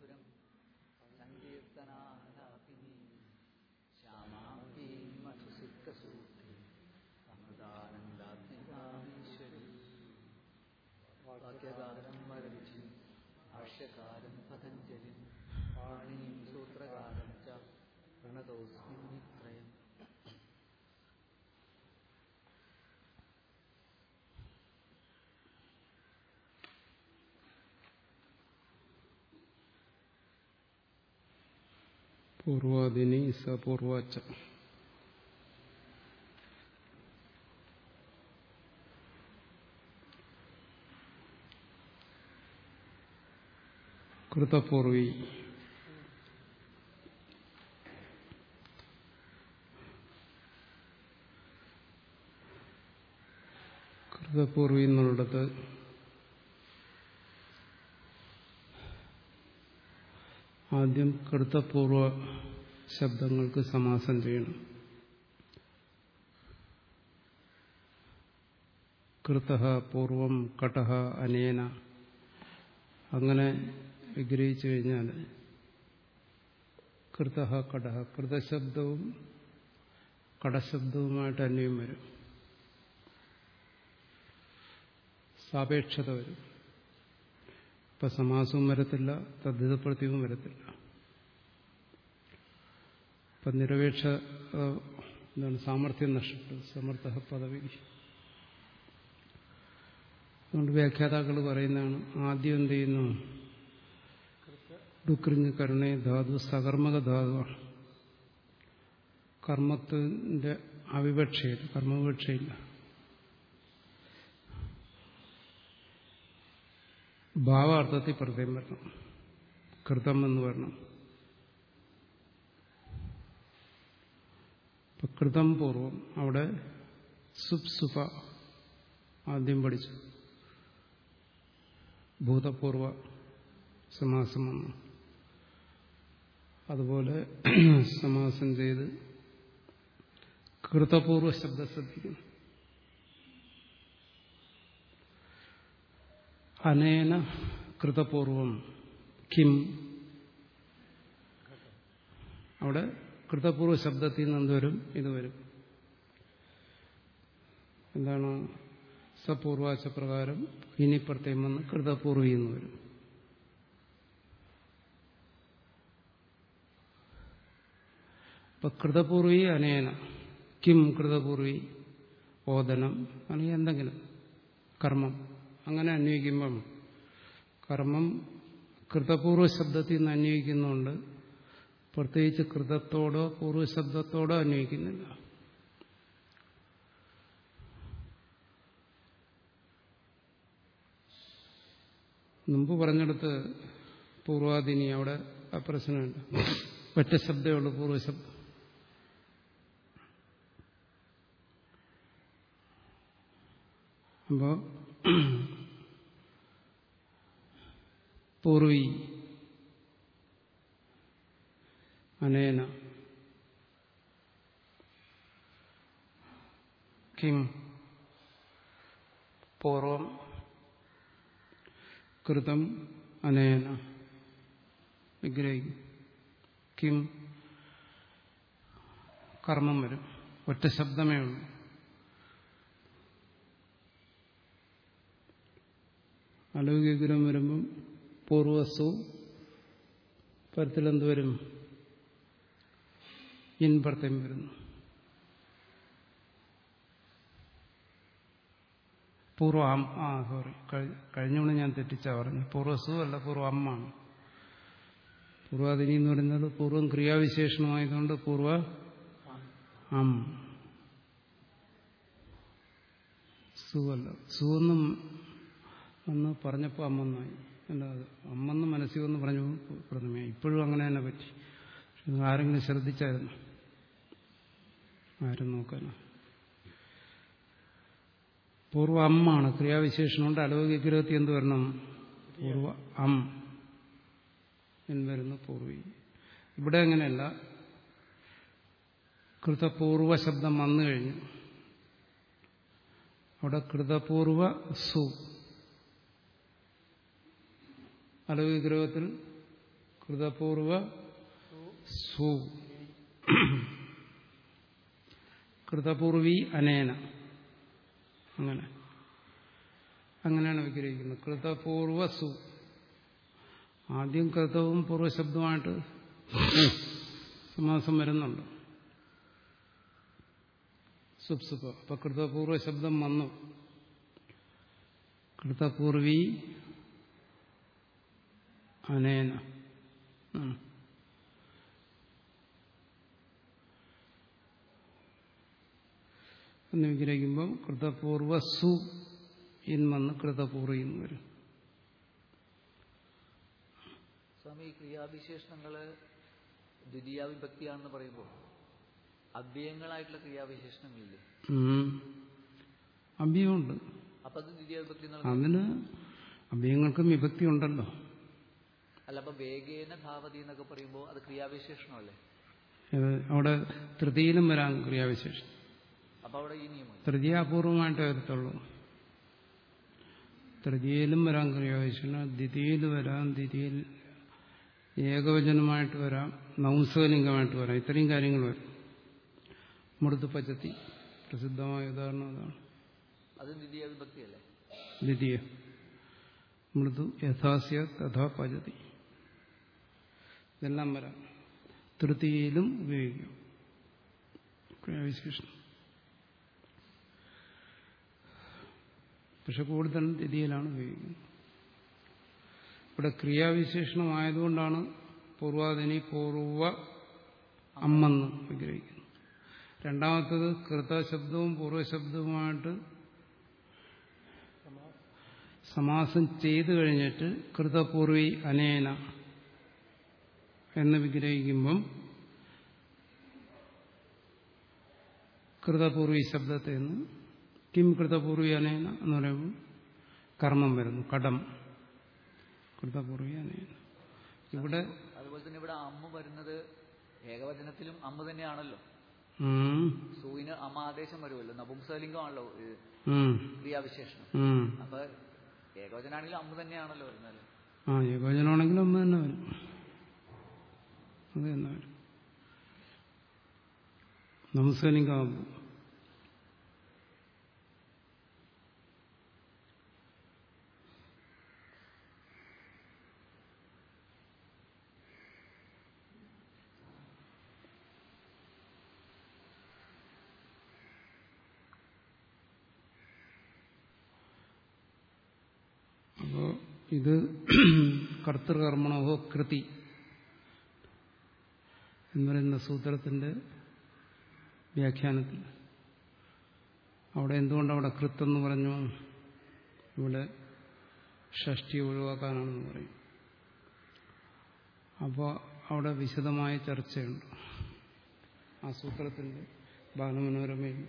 മധുരം സങ്കീർത്തനാലാപിനി ശ്യാമാംഗീം മധുസിദ്ധസൂക്തി അമൃതാനന്ദാത്മികാമീശ്വരി വാക്യകാരം വരരുചി ഭാഷ്യകാരം പതഞ്ജലി പാണിയും സൂത്രകാരം ച പ്രണതോസ്മിൻ മിത്രയം പൂർവാദിനി സപൂർവാച്ച കൃതപൂർവി കൃതപൂർവി എന്നുള്ളിടത്ത് ആദ്യം കൃതപൂർവ ശബ്ദങ്ങൾക്ക് സമാസം ചെയ്യണം കൃത പൂർവം കടഹ അനേന അങ്ങനെ വിഗ്രഹിച്ചു കഴിഞ്ഞാൽ കൃത കടഹ കൃതശബ്ദവും കടശബ്ദവുമായിട്ട് അന്വയം വരും സാപേക്ഷത വരും ഇപ്പൊ സമാസവും വരത്തില്ല തദ്ധിതപ്രത്യവും വരത്തില്ല ഇപ്പൊ നിരപേക്ഷ എന്താണ് സാമർഥ്യം നഷ്ടപ്പെട്ടു സമർത്ഥ പദവി അതുകൊണ്ട് വ്യാഖ്യാതാക്കൾ പറയുന്നതാണ് ആദ്യം എന്ത് ചെയ്യുന്നു ഡുക്രിഞ്ഞ് കരുണേ ധാതു സകർമ്മക ധാതുവാണ് കർമ്മത്തിന്റെ അവിവക്ഷയില്ല കർമ്മവിവക്ഷയില്ല ഭാവാർത്ഥത്തിൽ പ്രത്യേകം വരണം കൃതം എന്ന് വരണം ഇപ്പൊ കൃതം പൂർവം അവിടെ സുപ് സുപ ആദ്യം പഠിച്ചു ഭൂതപൂർവ സമാസം വന്നു അതുപോലെ സമാസം ചെയ്ത് കൃതപൂർവ ശബ്ദം ശ്രദ്ധിക്കുന്നു അനേന കൃതപൂർവം കിം അവിടെ കൃതപൂർവ ശബ്ദത്തിൽ നിന്ന് എന്തുവരും ഇത് വരും എന്താണ് സപൂർവാച്ച പ്രകാരം ഇനി പ്രത്യേകം വന്ന് കൃതപൂർവി എന്ന് വരും ഇപ്പൊ കൃതപൂർവി അനേന കിം കൃതപൂർവി ഓദനം അല്ലെങ്കിൽ എന്തെങ്കിലും കർമ്മം അങ്ങനെ അന്വയിക്കുമ്പം കർമ്മം കൃതപൂർവ ശബ്ദത്തിൽ നിന്ന് അന്വയിക്കുന്നുണ്ട് പ്രത്യേകിച്ച് കൃതത്തോടോ പൂർവ്വശബ്ദത്തോടോ അന്വയിക്കുന്നില്ല മുമ്പ് പറഞ്ഞെടുത്ത് പൂർവാദിനി അവിടെ ആ പ്രശ്നമില്ല ഒറ്റ ശബ്ദമേ ഉള്ളൂ പൂർവ്വശബ്ദം അപ്പോ പൂർവി അനേന കിം പൂർവം കൃതം അനേന വിഗ്രഹിക്കും കിം കർമ്മം വരും ഒറ്റ ശബ്ദമേ ഉള്ളൂ അലൗകികരം വരുമ്പം പൂർവസു പരത്തിലെന്ത് വരും ഇൻപർത്തം വരുന്നു പൂർവ അം ആ സോറി കഴിഞ്ഞോണ്ട് ഞാൻ തെറ്റിച്ചാ പറഞ്ഞു പൂർവസു അല്ല പൂർവ അമ്മാണ് പൂർവാദിനി എന്ന് പറയുന്നത് പൂർവം ക്രിയാവിശേഷണമായതുകൊണ്ട് പൂർവ അം സുവല്ല സുവെന്നും അന്ന് പറഞ്ഞപ്പോൾ അമ്മെന്നായി അല്ല അമ്മെന്ന് മനസ്സിൽ വന്ന് പറഞ്ഞു പ്രഥമയായി ഇപ്പോഴും അങ്ങനെ തന്നെ പറ്റി ആരെങ്കിലും ശ്രദ്ധിച്ചായിരുന്നു ആരും നോക്കാനോ പൂർവ അമ്മാണ് ക്രിയാവിശേഷണമുണ്ട് അലൗകിഗ്രഹത്തിൽ എന്ത് വരണം പൂർവ അം എന്ന് വരുന്നു പൂർവി ഇവിടെ അങ്ങനെയല്ല കൃതപൂർവ ശബ്ദം വന്നു കഴിഞ്ഞു അവിടെ കൃതപൂർവ സു അലവിഗ്രഹത്തിൽ കൃതപൂർവ സു കൃതപൂർവി അനേന അങ്ങനെ അങ്ങനെയാണ് വിഗ്രഹിക്കുന്നത് കൃതപൂർവ സു ആദ്യം കൃതവും പൂർവ്വശബ്ദമായിട്ട് സമാസം വരുന്നുണ്ട് സുപ്സുപ അപ്പൊ കൃതപൂർവ ശബ്ദം വന്നു കൃതപൂർവി അനേന ഉം. എന്ന് വിഗ്രഹിക്കുമ്പം കൃതപൂർവ സു ഇൻ വന്ന് കൃതപൂർവ എന്ന് വരും സ്വാമി ഈ ക്രിയാവിശേഷണങ്ങള് ദ്വിതീയ വിഭക്തിയാണെന്ന് പറയുമ്പോൾ അവ്യയങ്ങളായിട്ടുള്ള ക്രിയാവിശേഷണങ്ങളില്ലേ ഉം. അഭ്യമുണ്ട് അപ്പൊ അത് ദ്വിതീയ വിഭക്തി എന്നുള്ള അതിന് അഭ്യങ്ങൾക്കും വിഭക്തി ഉണ്ടല്ലോ അല്ല അപ്പൊ വേഗേന ഭാവതി എന്നൊക്കെ പറയുമ്പോൾ അത് ക്രിയാവിശേഷണമല്ലേ ഇത് അവിടെ തൃതീയിലും വരാൻ ക്രിയാവിശേഷം അപ്പൊ അവിടെ ഈ നിയമം തൃതീയാപൂർവമായിട്ടേ വരത്തുള്ളൂ തൃതീയയിലും വരാം ക്രിയാവിശേഷണം ദ്വിതീയിൽ വരാം ദ്വിതീയിൽ ഏകവചനമായിട്ട് വരാം നൗംസകലിംഗമായിട്ട് വരാം ഇത്രയും കാര്യങ്ങൾ വരും മൃദു പച്ചത്തി പ്രസിദ്ധമായ ഉദാഹരണം അതാണ് അത് ദ്വിതീയ വിഭക്തിയല്ലേ ദ്വിതീയ മൃദു യഥാസ്യ തഥാ പചതി ഇതെല്ലാം വരാം തൃതീയയിലും ഉപയോഗിക്കും ക്രിയാവിശേഷണം പക്ഷെ കൂടുതൽ ദ്വിതീയയിലാണ് ഉപയോഗിക്കുന്നത് ഇവിടെ ക്രിയാവിശേഷണമായതുകൊണ്ടാണ് പൂർവാദിനി പൂർവ അമ്മെന്ന് വിഗ്രഹിക്കുന്നത് രണ്ടാമത്തത് കൃതശബ്ദവും പൂർവ്വശബ്ദവുമായിട്ട് സമാസം ചെയ്തു കഴിഞ്ഞിട്ട് കൃതപൂർവി അനേന എന്ന് വിഗ്രഹിക്കുമ്പം കൃതപൂർവി ശബ്ദത്തെ നിന്ന് കിം കൃതപൂർവി അനേന എന്ന് പറയുമ്പോൾ കർമ്മം വരുന്നു കടം കൃതപൂർവി അനേന ഇവിടെ അതുപോലെ തന്നെ ഇവിടെ അമ്മ വരുന്നത് ഏകവചനത്തിലും അമ്മ തന്നെയാണല്ലോ ഉം, സൂയിന് അമ്മ ആദേശം വരുമല്ലോ നപുംസലിംഗമാണല്ലോ ഇത് ഉം, ക്രിയാവിശേഷണം ഉം. അപ്പൊ ഏകവചനാണെങ്കിലും അമ്മ തന്നെയാണല്ലോ വരുന്നത് ആ ഏകോചനമാണെങ്കിലും ഒന്ന് തന്നെ വരും അത് തന്നെ വരും നമസ്കരിക്കാവുമ്പോൾ അപ്പോൾ ഇത് കർത്തൃകർമ്മണോ കൃതി എന്ന് പറയുന്ന സൂത്രത്തിന്റെ വ്യാഖ്യാനത്തിൽ അവിടെ എന്തുകൊണ്ട് അവിടെ കൃത്തെന്ന് പറഞ്ഞു ഇവിടെ ഷഷ്ടി ഒഴിവാക്കാനാണെന്ന് പറയും അപ്പോൾ അവിടെ വിശദമായ ചർച്ചയുണ്ട് ആ സൂത്രത്തിന്റെ ബാലമനോരമയിൽ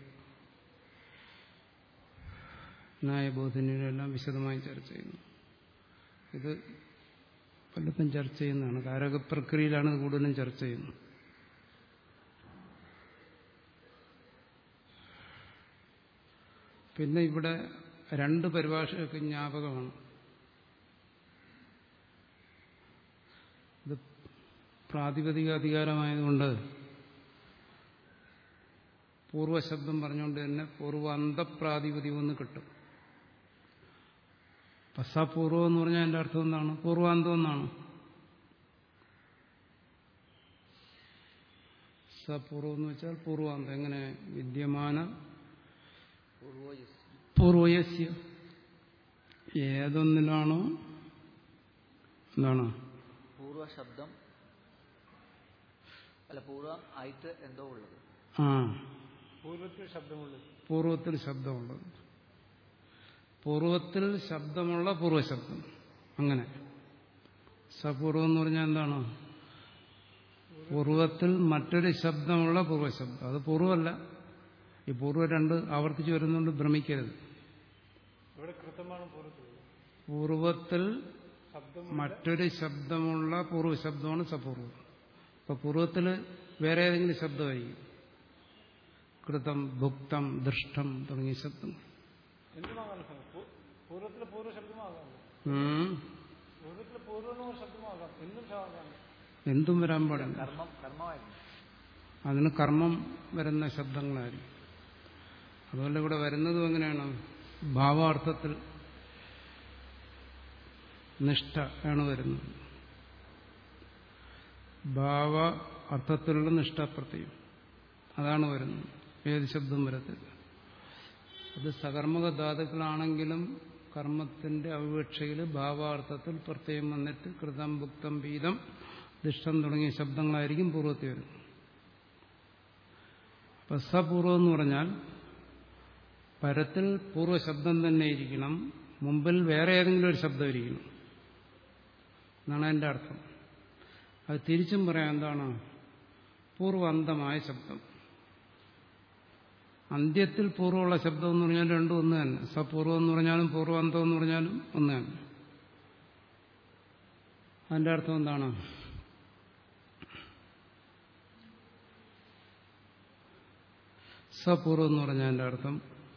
ന്യായബോധനയിലെല്ലാം വിശദമായി ചർച്ച ചെയ്യുന്നു ഇത് പലതും ചർച്ച ചെയ്യുന്നതാണ് കാരക പ്രക്രിയയിലാണ് ഇത് കൂടുതലും ചർച്ച ചെയ്യുന്നത് പിന്നെ ഇവിടെ രണ്ട് പരിഭാഷയൊക്കെ ജ്ഞാപകമാണ് ഇത് പ്രാതിപതിക അധികാരമായതുകൊണ്ട് പൂർവശബ്ദം പറഞ്ഞുകൊണ്ട് തന്നെ പൂർവാന്തപ്രാതിപതികം എന്ന് കിട്ടും പശ്ചാപൂർവം എന്ന് പറഞ്ഞാൽ എൻ്റെ അർത്ഥം എന്താണ് പൂർവാന്തം എന്നാണ് സപൂർവം എന്ന് വെച്ചാൽ പൂർവാന്തം എങ്ങനെ വിദ്യമാന പൂർവോയസ് പൂർവയസ്യ ഏതൊന്നിലാണോ എന്താണ് പൂർവ ശബ്ദം അല്ല പൂർവം ആയിട്ട് എന്തോ ഉള്ളത് ആ പൂർവ്വത്തിൽ ശബ്ദമുള്ളത് പൂർവത്തിൽ ശബ്ദമുള്ളത് പൂർവത്തിൽ ശബ്ദമുള്ള പൂർവശബ്ദം അങ്ങനെ സപൂർവം എന്ന് പറഞ്ഞാൽ എന്താണ് പൂർവത്തിൽ മറ്റൊരു ശബ്ദമുള്ള പൂർവശബ്ദം അത് പൂർവമല്ല ഈ പൂർവ്വം രണ്ട് ആവർത്തിച്ച് വരുന്നതുകൊണ്ട് ഭ്രമിക്കരുത് ഇവിടെ കൃത്യമാണ് പൂർവ്വത്തിൽ പൂർവത്തിൽ ശബ്ദം മറ്റൊരു ശബ്ദമുള്ള പൂർവ്വശബ്ദമാണ് സപൂർവം അപ്പൊ പൂർവത്തിൽ വേറെ ഏതെങ്കിലും ശബ്ദമായിരിക്കും കൃതം ഭുക്തം ദൃഷ്ടം തുടങ്ങിയ ശബ്ദങ്ങൾ എന്തുമാകാം പൂർവ്വത്തിലെ പൂർവ്വ ശബ്ദമാകാം ഉം. പൂർവ്വത്തിലെ പൂർവ്വ ശബ്ദമാകാം എന്തും ആകാം എന്തും വരാൻ പാടില്ല കർമ്മം കർമ്മമായിരുന്നു അതിന് കർമ്മം വരുന്ന ശബ്ദങ്ങളായിരിക്കും അതുപോലെ ഇവിടെ വരുന്നതും എങ്ങനെയാണ് ഭാവാർത്ഥത്തിൽ നിഷ്ഠ ആണ് വരുന്നത് ഭാവ അർത്ഥത്തിലുള്ള നിഷ്ഠാപ്രത്യം അതാണ് വരുന്നത് ഏത് ശബ്ദം വരത്തില്ല അത് സകർമ്മക ധാതുക്കളാണെങ്കിലും കർമ്മത്തിന്റെ അവിവക്ഷയിൽ ഭാവാർത്ഥത്തിൽ പ്രത്യേകം വന്നിട്ട് കൃതം ഭുക്തം പീതം ദിഷ്ടം തുടങ്ങിയ ശബ്ദങ്ങളായിരിക്കും പൂർവ്വത്തിൽ വരുന്നത് അപ്പൊ സപൂർവം എന്ന് പറഞ്ഞാൽ പരത്തിൽ പൂർവ്വശബ്ദം തന്നെ ഇരിക്കണം മുമ്പിൽ വേറെ ഏതെങ്കിലും ഒരു ശബ്ദം ഇരിക്കണം എന്നാണ് എൻ്റെ അർത്ഥം അത് തിരിച്ചും പറയാം എന്താണ് പൂർവാന്തമായ ശബ്ദം അന്ത്യത്തിൽ പൂർവ്വമുള്ള ശബ്ദം എന്ന് പറഞ്ഞാൽ രണ്ടും ഒന്ന് തന്നെ സപൂർവം എന്ന് പറഞ്ഞാലും പൂർവാന്തം എന്ന് പറഞ്ഞാലും ഒന്ന് തന്നെ അതിന്റെ അർത്ഥം എന്താണ് സപൂർവം എന്ന് പറഞ്ഞാൽ അതിന്റെ അർത്ഥം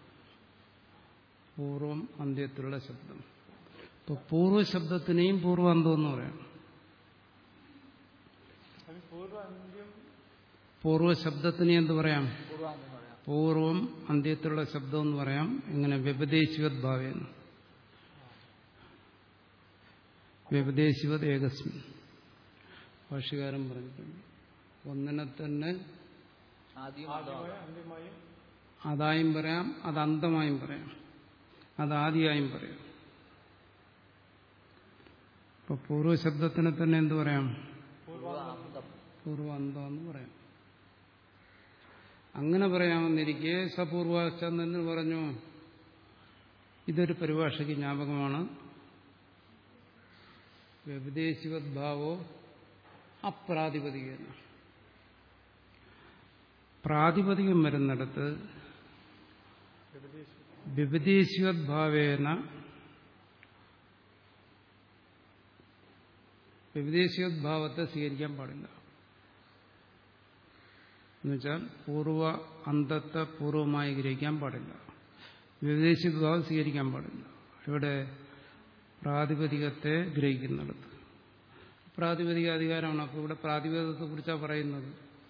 പൂർവം അന്ത്യത്തിലുള്ള ശബ്ദം ഇപ്പൊ പൂർവ്വശബ്ദത്തിനെയും പൂർവാന്തം എന്ന് പറയാം അത് പൂർവ്വ അന്ത്യം പൂർവ്വശബ്ദത്തിനെ എന്ത് പറയാം പൂർവാന്തം എന്ന് പറയാം പൂർവം അന്ത്യത്തിലുള്ള ശബ്ദം എന്ന് പറയാം എങ്ങനെ വ്യപദേശിവത് ഭാവേന്ന് വ്യപദേശിവത് ഏകസ്മിൻ ഭാഷകാരൻ പറഞ്ഞിട്ടുണ്ട് ഒന്നിനെ തന്നെ ആദ്യം ആദ്യമായി അന്ത്യമായും അതായും പറയാം അത് അന്തമായും പറയാം അത് ആദിയായും പറയാം ഇപ്പൊ പൂർവ്വശബ്ദത്തിനെ തന്നെ എന്ത് പറയാം പൂർവാന്തം പൂർവാന്തം എന്ന് പറയാം അങ്ങനെ പറയാമെന്നിരിക്കെ സപൂർവാച്ചൻ എന്ന് പറഞ്ഞു ഇതൊരു പരിഭാഷയ്ക്ക് ജ്ഞാപകമാണ് വ്യപദേശിവദ്ഭാവോ അപ്രാതിപതികന പ്രാതിപതികം വരുന്നിടത്ത് വ്യപദേശിവദ്ഭാവേന വ്യപദേശിവദ്ഭാവത്തെ സ്വീകരിക്കാൻ പാടില്ല എന്നുവെച്ചാൽ പൂർവ അന്തത്തെ പൂർവമായി ഗ്രഹിക്കാൻ പാടില്ല വിദേശഭാവം സ്വീകരിക്കാൻ പാടില്ല ഇവിടെ പ്രാതിപതികത്തെ ഗ്രഹിക്കുന്നിടത്ത് പ്രാതിപതിക അധികാരമാണ് അപ്പോൾ ഇവിടെ പ്രാതിപതികത്തെ കുറിച്ചാണ് പറയുന്നത്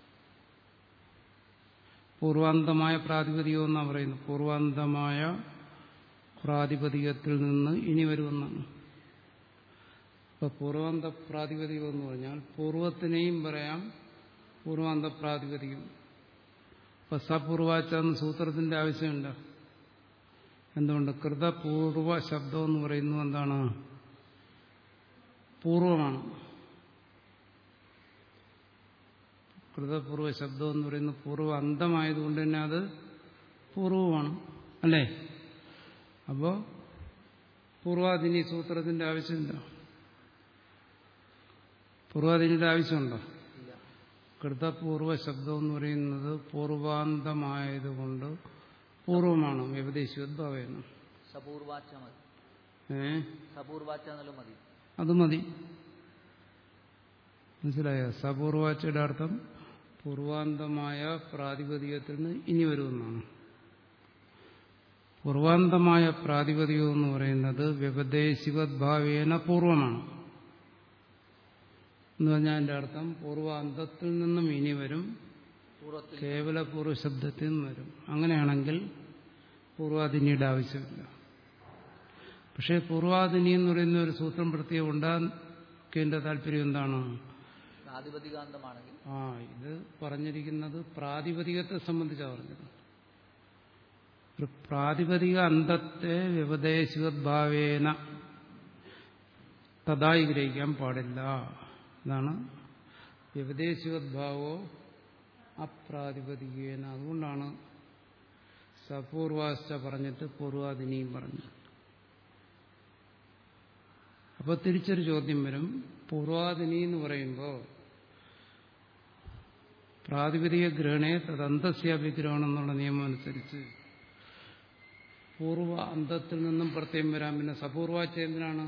പൂർവാന്തമായ പ്രാതിപതികം എന്നാണ് പറയുന്നത് പൂർവാന്തമായ പ്രാതിപതികത്തിൽ നിന്ന് ഇനി വരുമെന്നാണ് ഇപ്പൊ പൂർവാന്ത പ്രാതിപതികം എന്ന് പറഞ്ഞാൽ പൂർവത്തിനെയും പറയാം പൂർവാന്ത പ്രാതിപതികം ഇപ്പൊ സപൂർവാച്ച എന്ന സൂത്രത്തിന്റെ ആവശ്യമില്ല എന്തുകൊണ്ട് കൃതപൂർവ ശബ്ദം എന്ന് പറയുന്നത് എന്താണ് പൂർവമാണ് കൃതപൂർവ ശബ്ദം എന്ന് പറയുന്നത് പൂർവ്വ അന്തമായതുകൊണ്ട് തന്നെ അത് പൂർവമാണ് അല്ലേ അപ്പോ പൂർവാധിനി സൂത്രത്തിന്റെ ആവശ്യമില്ല പൂർവാധിനിയുടെ ആവശ്യമുണ്ടോ ഇല്ല കൃതപൂർവ ശബ്ദം എന്ന് പറയുന്നത് പൂർവാന്തമായതുകൊണ്ട് പൂർവമാണ് വ്യപദേശിയോദ്ഭാവേന സപൂർവാച്ച മതി ഏ സപൂർവാച്ച എന്നുള്ളത് മതി അത് മതി മനസ്സിലായോ സപൂർവാച്ചയുടെ അർത്ഥം പൂർവാന്തമായ പ്രാതിപതികത്തിൽ നിന്ന് ഇനി വരുമെന്നാണ് പൂർവാന്തമായ പ്രാതിപതികം എന്ന് പറയുന്നത് വ്യപദേശിവദ്ഭാവേന പൂർവമാണ് എന്ന് പറഞ്ഞാൽ അതിന്റെ അർത്ഥം പൂർവാന്തത്തിൽ നിന്നും ഇനി വരും പൂർവ്വത്തിൽ കേവല പൂർവ്വശബ്ദത്തിൽ നിന്ന് വരും അങ്ങനെയാണെങ്കിൽ പൂർവാധിനിയുടെ ആവശ്യമില്ല പക്ഷേ പൂർവാധിനി എന്ന് പറയുന്ന ഒരു സൂത്രം പ്രത്യേകം ഉണ്ടാക്കേണ്ട താല്പര്യം എന്താണ് പ്രാതിപതികാന്തമാണെങ്കിൽ ആ ഇത് പറഞ്ഞിരിക്കുന്നത് പ്രാതിപതികത്തെ സംബന്ധിച്ചാണ് പറഞ്ഞത് ഒരു പ്രാതിപതിക അന്തത്തെ വ്യപദേശികദ്ഭാവേന തഥായി ഗ്രഹിക്കാൻ പാടില്ല ഇതാണ് വ്യപദേശികദ്ഭാവോ അപ്രാതിപതികേന അതുകൊണ്ടാണ് സപൂർവാശ്ച പറഞ്ഞിട്ട് പൂർവാദിനിയും പറഞ്ഞു അപ്പോൾ തിരിച്ചൊരു ചോദ്യം വരും പൂർവാദിനി എന്ന് പറയുമ്പോൾ പ്രാതിപതിക ഗ്രഹണേ തദന്തസ്യാഭിഗ്രഹണം എന്നുള്ള നിയമം അനുസരിച്ച് പൂർവ അന്തത്തിൽ നിന്നും പ്രത്യേകം വരാൻ പിന്നെ സപൂർവാച്ച എന്തിനാണ്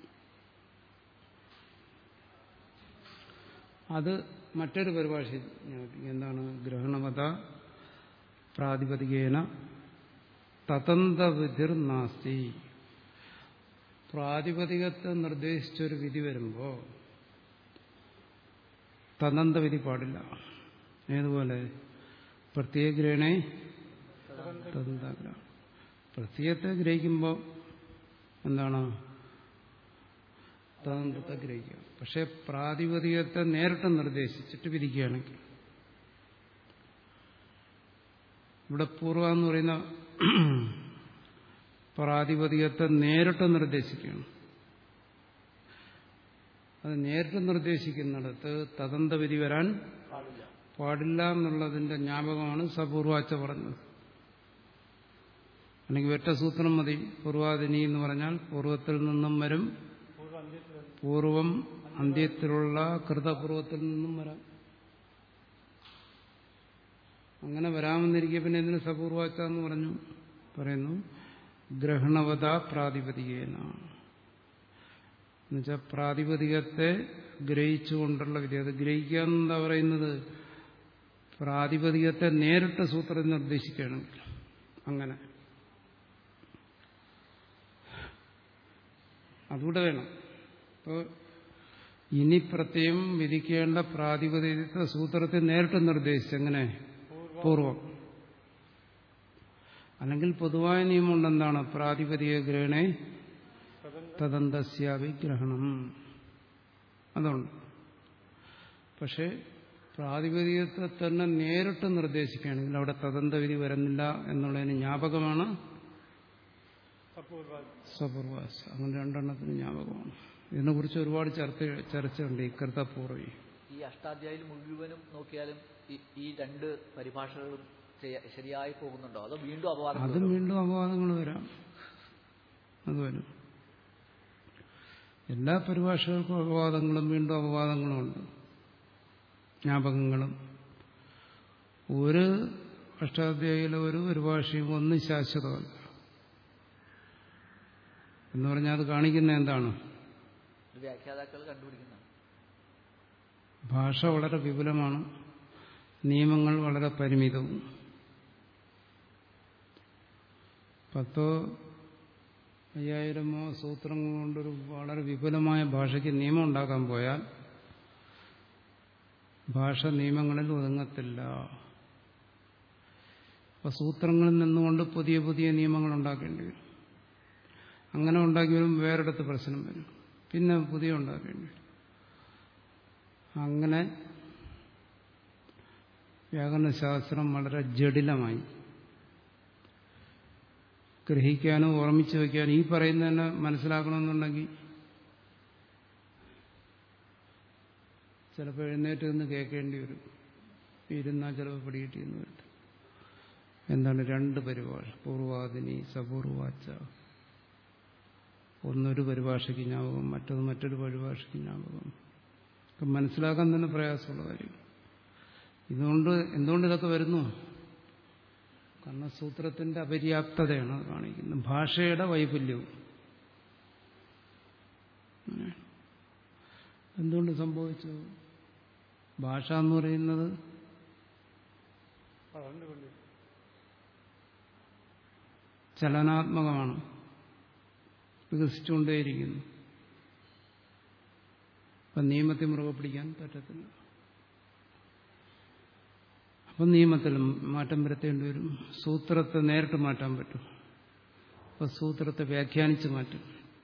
അത് മറ്റൊരു പരിഭാഷ എന്താണ് ഗ്രഹണമത പ്രാതിപതികേന തതന്തവിധിർ നാസ്തി പ്രാതിപതികത്തെ നിർദ്ദേശിച്ചൊരു വിധി വരുമ്പോൾ തദന്തവിധി പാടില്ല ഏതുപോലെ പ്രത്യേക ഗ്രഹണേ തദന്തഗ്ര പ്രത്യയത്തെ ഗ്രഹിക്കുമ്പോൾ എന്താണ് തദന്തത്തെ ഗ്രഹിക്കുക പക്ഷെ പ്രാതിപതികത്തെ നേരിട്ട് നിർദ്ദേശിച്ചിട്ട് വിധിക്കുകയാണെങ്കിൽ ഇവിടെ പൂർവ എന്ന് പറയുന്ന പ്രാതിപതികത്തെ നേരിട്ട് നിർദ്ദേശിക്കുകയാണ് അത് നേരിട്ട് നിർദ്ദേശിക്കുന്നിടത്ത് തദന്തവിധി വരാൻ പാടില്ല പാടില്ല എന്നുള്ളതിന്റെ ജ്ഞാപകമാണ് സപൂർവാച്ച പറഞ്ഞത് അല്ലെങ്കിൽ ഒറ്റ സൂത്രം മതി പൂർവാദിനി എന്ന് പറഞ്ഞാൽ പൂർവത്തിൽ നിന്നും വരും പൂർവ്വ അന്ത്യത്തിൽ പൂർവം അന്ത്യത്തിലുള്ള കൃതപൂർവത്തിൽ നിന്നും വരാം അങ്ങനെ വരാമെന്നിരിക്കെ പിന്നെ എന്തിനു സപൂർവാച്ച എന്ന് പറഞ്ഞു പറയുന്നു ഗ്രഹണവത പ്രാതിപതികേന എന്നുവെച്ചാൽ പ്രാതിപതികത്തെ ഗ്രഹിച്ചുകൊണ്ടുള്ള വിധി അത് ഗ്രഹിക്കുക എന്താ പറയുന്നത് പ്രാതിപതികത്തെ നേരിട്ട് സൂത്രം നിർദ്ദേശിക്കുകയാണെങ്കിൽ അങ്ങനെ അതുകൂടെ വേണം അപ്പോൾ ഇനി പ്രത്യേകം വിധിക്കേണ്ട പ്രാതിപതികത്തെ സൂത്രത്തെ നേരിട്ട് നിർദ്ദേശിച്ചു എങ്ങനെ പൂർവം അല്ലെങ്കിൽ പൊതുവായ നിയമമുണ്ട് എന്താണ് പ്രാതിപതിക ഗ്രഹണേ തദന്തസ്യാവി ഗ്രഹണം അതുണ്ട് പക്ഷേ പ്രാതിപതികത്തെ തന്നെ നേരിട്ട് നിർദ്ദേശിക്കുകയാണെങ്കിൽ അവിടെ തദന്തവിധി വരുന്നില്ല എന്നുള്ളതിന് ജ്ഞാപകമാണ് അപൂർവ സപൂർവാസ അങ്ങനെ രണ്ടെണ്ണത്തിന് ജ്ഞാപകമാണ് ഇതിനെക്കുറിച്ച് ഒരുപാട് ചർച്ച ചർച്ചയുണ്ട് ഈ കൃതപൂർവി ഈ അഷ്ടാധ്യായിൽ മുഴുവനും നോക്കിയാലും ഈ- ഈ രണ്ട് പരിഭാഷകളും ചെയ്യാ- ശരിയായി പോകുന്നുണ്ടോ അതോ വീണ്ടും അപവാദം അതും വീണ്ടും അപവാദങ്ങൾ വരാം അത് വരും എല്ലാ പരിഭാഷകൾക്കും അപവാദങ്ങളും വീണ്ടും അപവാദങ്ങളും ഉണ്ട് ജ്ഞാപകങ്ങളും ഒരു അഷ്ടാധ്യായിലെ ഒരു പരിഭാഷയും ഒന്നും ശാശ്വതമല്ല എന്ന് പറഞ്ഞാൽ അത് കാണിക്കുന്ന എന്താണ് വ്യാഖ്യാതാക്കൾ കണ്ടുപിടിക്കുന്നതാണ് ഭാഷ വളരെ വിപുലമാണ് നിയമങ്ങൾ വളരെ പരിമിതവും പത്തോ അയ്യായിരമോ സൂത്രങ്ങൾ കൊണ്ടൊരു വളരെ വിപുലമായ ഭാഷയ്ക്ക് നിയമം ഉണ്ടാക്കാൻ പോയാൽ ഭാഷ നിയമങ്ങളിൽ ഒതുങ്ങത്തില്ല അപ്പൊ സൂത്രങ്ങളിൽ നിന്നുകൊണ്ട് പുതിയ പുതിയ നിയമങ്ങൾ ഉണ്ടാക്കേണ്ടി വരും അങ്ങനെ ഉണ്ടാക്കി വരുമ്പോൾ വേറെടുത്ത് പ്രശ്നം വരും പിന്നെ പുതിയ ഉണ്ടാക്കേണ്ടി വരും അങ്ങനെ വ്യാകരണശാസ്ത്രം വളരെ ജടിലമായി ഗ്രഹിക്കാനും ഓർമ്മിച്ചു വയ്ക്കാനും ഈ പറയുന്നതന്നെ മനസ്സിലാക്കണമെന്നുണ്ടെങ്കിൽ ചിലപ്പോൾ എഴുന്നേറ്റ് നിന്ന് കേൾക്കേണ്ടി വരും ഇരുന്നാൽ ചിലപ്പോൾ പിടികിട്ടിയെന്ന് വരും എന്താണ് രണ്ട് പരിഭാഷ പൂർവാദിനി സപൂർവാച്ച ഒന്നൊരു പരിഭാഷയ്ക്ക് ജ്ഞാപകം മറ്റത് മറ്റൊരു പരിഭാഷയ്ക്ക് ജ്ഞാപകം ഒക്കെ മനസ്സിലാക്കാൻ തന്നെ പ്രയാസമുള്ള കാര്യം ഇതുകൊണ്ട് എന്തുകൊണ്ട് ഇതൊക്കെ വരുന്നു കാരണം സൂത്രത്തിന്റെ അപര്യാപ്തതയാണ് അത് കാണിക്കുന്നത് ഭാഷയുടെ വൈഫല്യവും അങ്ങനെ. എന്തുകൊണ്ട് സംഭവിച്ചു ഭാഷ എന്ന് പറയുന്നത് വളർന്നുകൊണ്ട് ചലനാത്മകമാണ് വികസിച്ചുകൊണ്ടേയിരിക്കുന്നു അപ്പം നിയമത്തെ മുറുകെ പിടിക്കാൻ പറ്റത്തില്ല അപ്പം നിയമത്തിലും മാറ്റം വരുത്തേണ്ടി വരും സൂത്രത്തെ നേരിട്ട് മാറ്റാൻ പറ്റും അപ്പം സൂത്രത്തെ വ്യാഖ്യാനിച്ച് മാറ്റും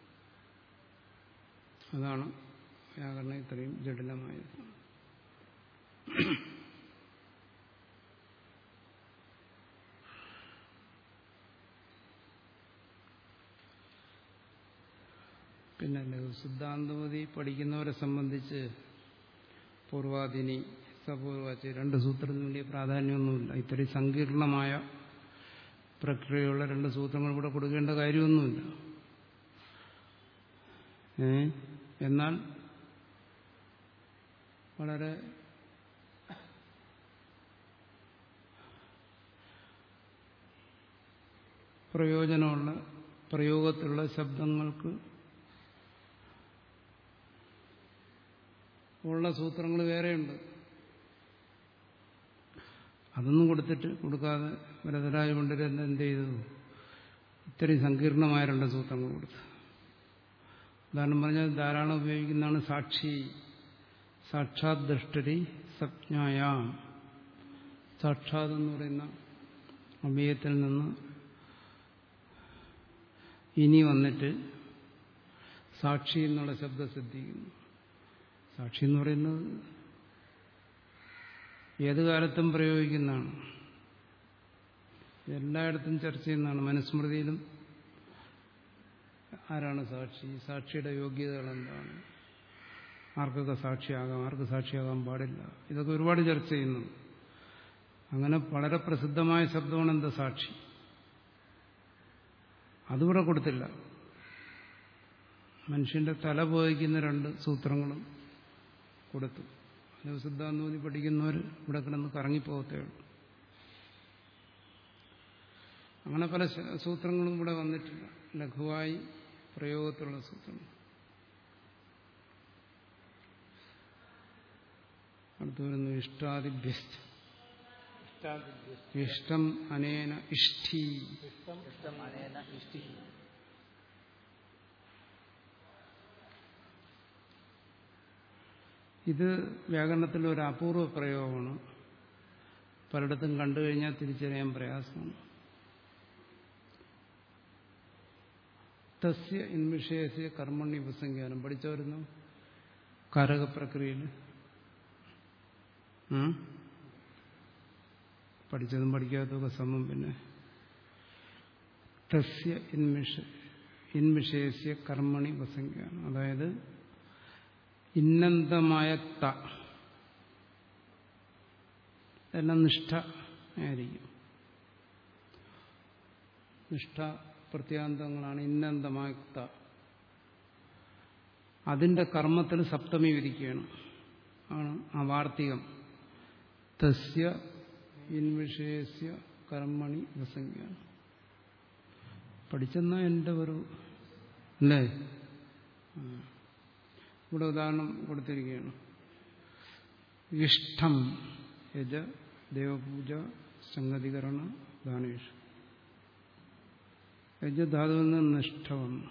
അതാണ് വ്യാകരണം ഇത്രയും ജടിലമായത് പിന്നെ സിദ്ധാന്തമതി പഠിക്കുന്നവരെ സംബന്ധിച്ച് പൂർവാദിനി സപൂർവാച്ച് രണ്ട് സൂത്രത്തിന് വലിയ പ്രാധാന്യമൊന്നുമില്ല ഇത്രയും സങ്കീർണമായ പ്രക്രിയയുള്ള രണ്ട് സൂത്രങ്ങൾ ഇവിടെ കൊടുക്കേണ്ട കാര്യമൊന്നുമില്ല ഏ എന്നാൽ വളരെ പ്രയോജനമുള്ള പ്രയോഗത്തിലുള്ള ശബ്ദങ്ങൾക്ക് ഉള്ള സൂത്രങ്ങൾ വേറെയുണ്ട് അതൊന്നും കൊടുത്തിട്ട് കൊടുക്കാതെ വരതരായ കൊണ്ടുവരുന്ന എന്ത് ചെയ്തു ഇത്രയും സങ്കീർണമായ രണ്ട് സൂത്രങ്ങൾ കൊടുത്തു ഉദാഹരണം പറഞ്ഞാൽ ധാരാളം ഉപയോഗിക്കുന്നതാണ് സാക്ഷി സാക്ഷാത് ദൃഷ്ടരി സജ്ഞായാം സാക്ഷാത് എന്ന് പറയുന്ന അവ്യയത്തിൽ നിന്ന് ഇനി വന്നിട്ട് സാക്ഷി എന്നുള്ള ശബ്ദം ശ്രദ്ധിക്കുന്നു സാക്ഷി എന്ന് പറയുന്നത് ഏത് കാലത്തും പ്രയോഗിക്കുന്നതാണ് എല്ലായിടത്തും ചർച്ച ചെയ്യുന്നതാണ് മനുസ്മൃതിയിലും ആരാണ് സാക്ഷി സാക്ഷിയുടെ യോഗ്യതകൾ എന്താണ് ആർക്കൊക്കെ സാക്ഷിയാകാം ആർക്ക് സാക്ഷിയാകാൻ പാടില്ല ഇതൊക്കെ ഒരുപാട് ചർച്ച ചെയ്യുന്നു അങ്ങനെ വളരെ പ്രസിദ്ധമായ ശബ്ദമാണ് എന്താ സാക്ഷി അതിവിടെ കൊടുത്തില്ല മനുഷ്യന്റെ തല പോയിക്കുന്ന രണ്ട് സൂത്രങ്ങളും കൊടുത്തു അത് സിദ്ധാന്തോതി പഠിക്കുന്നവർ ഇവിടെ കിടന്ന് കറങ്ങിപ്പോകത്തേ ഉള്ളൂ അങ്ങനെ പല സൂത്രങ്ങളും ഇവിടെ വന്നിട്ടില്ല ലഘുവായി പ്രയോഗത്തിലുള്ള സൂത്രങ്ങൾ അടുത്ത് വരുന്നു ഇഷ്ടാദിഭ്യസ്ത ഇഷ്ടം അനേന ഇഷ്ടി ഇഷ്ടം അനേന ഇഷ്ടി ഇത് വ്യാകരണത്തിൽ ഒരു അപൂർവ പ്രയോഗമാണ് പലയിടത്തും കണ്ടു കഴിഞ്ഞാൽ തിരിച്ചറിയാൻ പ്രയാസമാണ് തസ്യ ഇൻവിഷയസ്യ കർമ്മണ്യ ഉപസംഖ്യാനം പഠിച്ചവരുന്നു കാരക പ്രക്രിയയിൽ ഉം? പഠിച്ചതും പഠിക്കാത്തതൊക്കെ സമം പിന്നെ തസ്യ ഇൻവിഷ ഇൻവിഷയസ്യ കർമ്മണി ഉപസംഖ്യാനം അതായത് ഇന്നന്തമായ ത എല്ലാം നിഷ്ഠ ആയിരിക്കും നിഷ്ഠ പ്രത്യാന്തങ്ങളാണ് ഇന്നന്തമായ ത അതിന്റെ കർമ്മത്തിൽ സപ്തമി വിധിക്കുകയാണ് ആണ് ആ വാർത്തികം തസ്യ ഇൻവിഷയസ്യ കർമ്മണി ഉപസംഖ്യാണ് പഠിച്ചെന്ന എൻ്റെ ഒരു അല്ലേ ആ. ഇവിടെ ഉദാഹരണം കൊടുത്തിരിക്കുകയാണ് ഇഷ്ടം യജ ദേവപൂജ സംഗതികരണ ദാനേഷ് യജധാതുവിൽ നിന്ന് നിഷ്ഠ വന്നു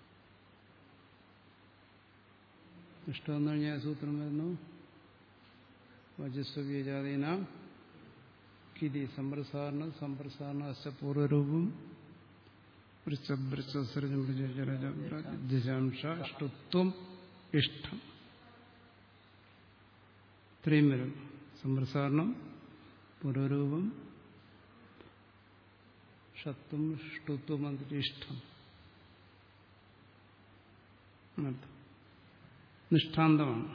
നിഷ്ഠ വന്നു കഴിഞ്ഞാൽ സൂത്രം വരുന്നു വജസ്വ്യജാതീന കിരി സമ്പ്രസാരണ സമ്പ്രസാരണ അശ്വപൂർവരൂപം വൃശ്ചബ്രജാംശ ഇഷ്ടത്വം ഇഷ്ടം ഇത്രയും വരും സമ്പ്രസാരണം പുനരൂപം ഷത്വം ഷ്ടുത്വം എന്നിട്ട് ഇഷ്ടം എന്നർത്ഥം. നിഷ്ഠാന്തമാണ്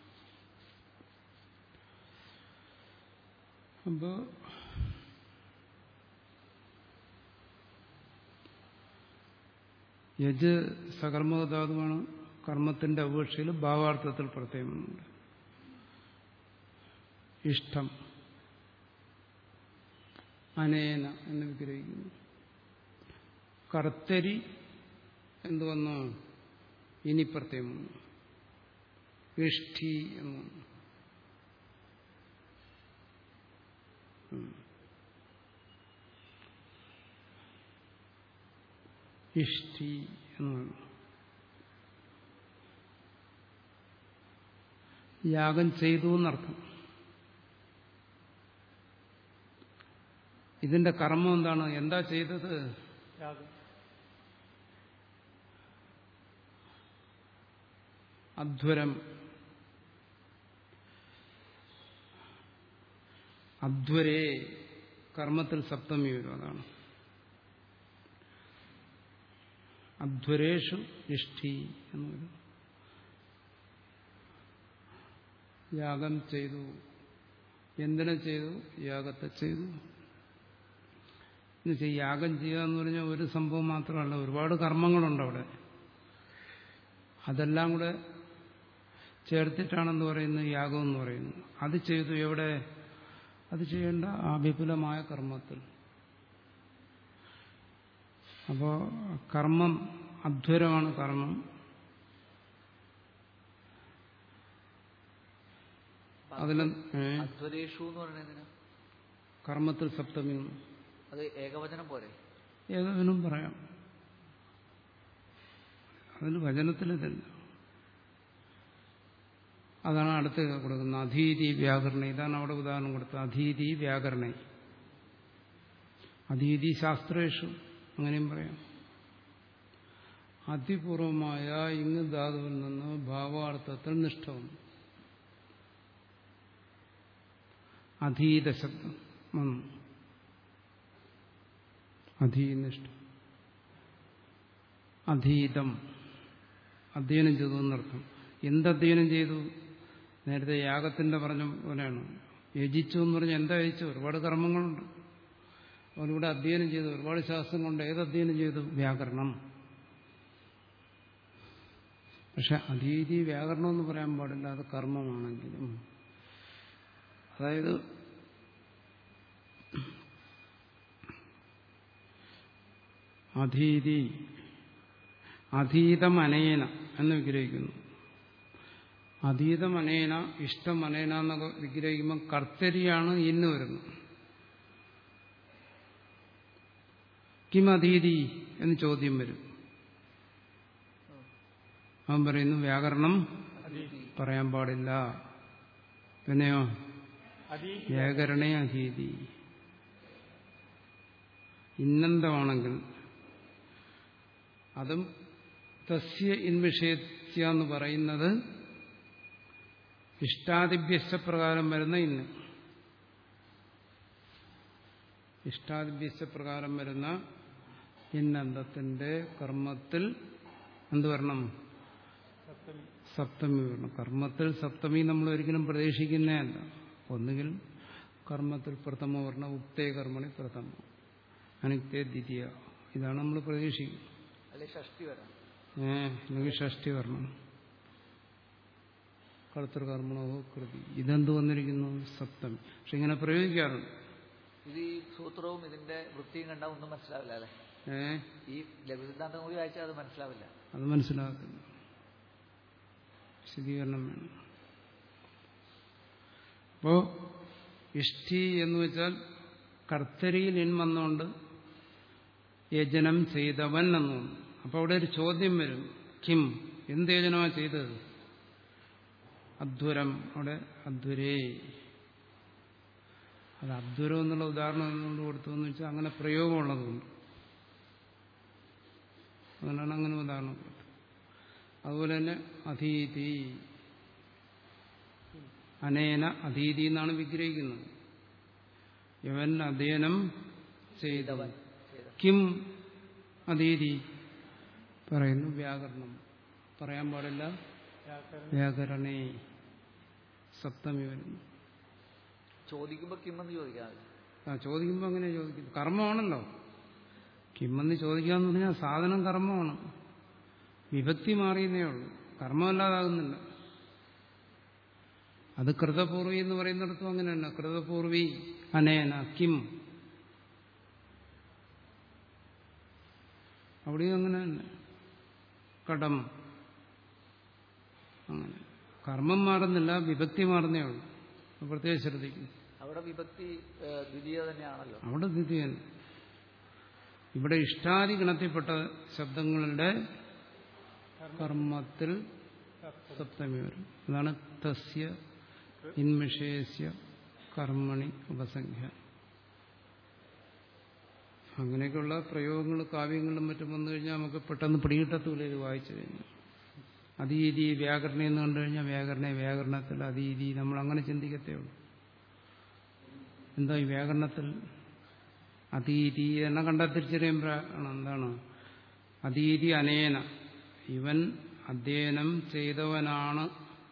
അപ്പോ യജ് സകർമ്മധാതുവാണ് കർമ്മത്തിന്റെ അപേക്ഷയിൽ ഭാവാർത്ഥത്തിൽ പ്രത്യേകമുണ്ട് ഇഷ്ടം അനേന എന്ന് വിഗ്രഹിക്കുന്നു കർത്തരി എന്ത് വന്നു ഇനി പ്രത്യേകം വന്നു ഇഷ്ടി എന്ന് വന്നു ഉം. ഇഷ്ടി എന്ന് വന്നു യാഗം ചെയ്തു എന്നർത്ഥം ഇതിന്റെ കർമ്മം എന്താണ് എന്താ ചെയ്തത് യാഗം അധ്വരം അധ്വരേ കർമ്മത്തിൽ സപ്തമി വരും അതാണ് അധ്വരേഷു ഇഷ്ടി എന്ന് വരും യാഗം ചെയ്തു എന്തിനെ ചെയ്തു യാഗത്തെ ചെയ്തു എന്നുവെച്ചാൽ യാഗം ചെയ്യുക എന്ന് പറഞ്ഞാൽ ഒരു സംഭവം മാത്രമല്ല ഒരുപാട് കർമ്മങ്ങളുണ്ട് അവിടെ അതെല്ലാം കൂടെ ചേർത്തിട്ടാണെന്ന് പറയുന്നത് യാഗം എന്ന് പറയുന്നത് അത് ചെയ്തു എവിടെ അത് ചെയ്യേണ്ട ആ വിപുലമായ കർമ്മത്തിൽ അപ്പോ കർമ്മം അധ്വരമാണ് കർമ്മം അതിന് ഏ, അധ്വരേഷു എന്ന് പറയുന്നതിന് കർമ്മത്തിൽ സപ്തമി എന്ന്. അത് ഏകവചനം പോരെ ഏതിനും പറയാം അതിന് വചനത്തിലിതല്ല അതാണ് അടുത്ത് കൊടുക്കുന്നത് അധീതി വ്യാകരണ ഇതാണ് അവിടെ ഉദാഹരണം കൊടുത്തത് അധീതി വ്യാകരണ അധീതി ശാസ്ത്രേഷു അങ്ങനെയും പറയാം അതിപൂർവമായ ഇങ് ധാതുവിൽ നിന്ന് ഭാവാർത്ഥത്തിൽ നിഷ്ഠവും അധീത ശബ്ദം വന്നു അധീനിഷ്ഠം അധീതം അധ്യയനം ചെയ്തു എന്നർത്ഥം എന്തധ്യയനം ചെയ്തു നേരത്തെ യാഗത്തിന്റെ പറഞ്ഞ പോലെയാണ് യജിച്ചു എന്ന് പറഞ്ഞാൽ എന്താ യജിച്ചു ഒരുപാട് കർമ്മങ്ങളുണ്ട് അവനിവിടെ അധ്യയനം ചെയ്തു ഒരുപാട് ശാസ്ത്രം കൊണ്ട് ഏത് അധ്യയനം ചെയ്തു വ്യാകരണം പക്ഷെ അതീതി വ്യാകരണം എന്ന് പറയാൻ പാടില്ല അത് കർമ്മമാണെങ്കിലും അതായത് അധീതി അധീതം അനേന എന്ന് വിഗ്രഹിക്കുന്നു അതീതം അനേന ഇഷ്ടം അനേന എന്നൊക്കെ വിഗ്രഹിക്കുമ്പോൾ കർത്തരിയാണ് ഇന്ന് വരുന്നത് കിം അധീതി എന്ന് ചോദ്യം വരും അവൻ പറയുന്നു വ്യാകരണം പറയാൻ പാടില്ല പിന്നെയോ അതി വ്യാകരണേ അധീതി ഇന്നന്തമാണെങ്കിൽ അതും തസ്യ ഇൻവിഷയത്യ എന്ന് പറയുന്നത് ഇഷ്ടാദിഭ്യസ്തപ്രകാരം വരുന്ന ഇന്ന് ഇഷ്ടാദിഭ്യസ്തപ്രകാരം വരുന്ന ഇന്നന്തത്തിന്റെ കർമ്മത്തിൽ എന്ത് വരണം സപ്തമി സപ്തമി വരണം കർമ്മത്തിൽ സപ്തമി നമ്മൾ ഒരിക്കലും പ്രതീക്ഷിക്കുന്നതല്ല ഒന്നുകിൽ കർമ്മത്തിൽ പ്രഥമ വർണ്ണ ഉക്തേ കർമ്മണി പ്രഥമ അനിക്തേ ദ്വിതീയ ഇതാണ് നമ്മൾ പ്രതീക്ഷിക്കുന്നത് അല്ലെ ഷഷ്ടി വരാം ഏ അല്ലെങ്കിൽ ഷഷ്ടി വർണ്ണം കർത്തൃകർമ്മണോ കൃതി ഇതെന്ത് വന്നിരിക്കുന്നു സപ്തമി പക്ഷെ ഇങ്ങനെ പ്രയോഗിക്കാറുണ്ട് ഇത് ഈ സൂത്രവും ഇതിന്റെ വൃത്തിയും കണ്ടാൽ ഒന്നും മനസ്സിലാവില്ല അല്ലെ ഏ ഈ ലഘുസിദ്ധാന്തം കൂടി വായിച്ചാൽ അത് മനസ്സിലാവില്ല അത് മനസ്സിലാകത്തില്ല വിശദീകരണം വേണം അപ്പോ ഇഷ്ടി എന്ന് വെച്ചാൽ കർത്തരിയിൽ ഇൻ വന്നുകൊണ്ട് യജനം ചെയ്തവൻ എന്നു വന്നു അപ്പൊ അവിടെ ഒരു ചോദ്യം വരും കിം എന്ത് യജനമാണ് ചെയ്തത് അധ്വരം അവിടെ അധ്വരേ അത് അധ്വരം എന്നുള്ള ഉദാഹരണം എന്തുകൊണ്ട് കൊടുത്തു എന്ന് വെച്ചാൽ അങ്ങനെ പ്രയോഗമുള്ളതുകൊണ്ട് അതുകൊണ്ടാണ് അങ്ങനെ ഉദാഹരണം കൊടുത്തത് അതുപോലെ തന്നെ അധീതി അനേന അധീതി എന്നാണ് വിഗ്രഹിക്കുന്നത് ഇവൻ അധ്യയനം ചെയ്തവൻ കിം അധീതി പറയുന്നു വ്യാകരണം പറയാൻ പാടില്ല വ്യാകരണം വ്യാകരണേ സപ്തമി വരുന്നു ചോദിക്കുമ്പോ കിമ്മെന്ന് ചോദിക്കാം ആ ചോദിക്കുമ്പോൾ അങ്ങനെ ചോദിക്കും കർമ്മമാണല്ലോ കിമ്മെന്ന് ചോദിക്കാന്ന് പറഞ്ഞാൽ സാധനം കർമ്മമാണ് വിഭക്തി മാറിയെന്നേ ഉള്ളൂ കർമ്മമല്ലാതാകുന്നില്ല അത് കൃതപൂർവി എന്ന് പറയുന്നിടത്തും അങ്ങനെ തന്നെ കൃതപൂർവി അനേന കിം അവിടെയും അങ്ങനെ തന്നെ കടം അങ്ങനെ കർമ്മം മാറുന്നില്ല വിഭക്തി മാറുന്നേ ഉള്ളൂ അത് പ്രത്യേകം ശ്രദ്ധിക്കും അവിടെ വിഭക്തി ഏഹ്, ദ്വിതീയ തന്നെയാണല്ലോ അവിടെ ദ്വിതീയൻ ഇവിടെ ഇഷ്ടാദി ഗണത്തിൽപ്പെട്ട ശബ്ദങ്ങളുടെ കർമ്മത്തിൽ സപ്തമി വരും അതാണ് തസ്യ ഇൻവിഷയസ്യ കർമ്മണി ഉപസംഖ്യ അങ്ങനെയൊക്കെയുള്ള പ്രയോഗങ്ങൾ കാവ്യങ്ങളിലും മറ്റും വന്നു കഴിഞ്ഞാൽ നമുക്ക് പെട്ടെന്ന് പിടികിട്ടത്തൂല ഇത് വായിച്ചു കഴിഞ്ഞാൽ അതീതി വ്യാകരണം എന്ന് കണ്ടു കഴിഞ്ഞാൽ വ്യാകരണ വ്യാകരണത്തിൽ അതീതി നമ്മൾ അങ്ങനെ ചിന്തിക്കത്തേ ഉള്ളൂ എന്താ ഈ വ്യാകരണത്തിൽ അതീതി എന്നെ കണ്ടാൽ തിരിച്ചറിയുമ്പോഴാണ് എന്താണ് അതീതി അനേന ഇവൻ അധ്യയനം ചെയ്തവനാണ്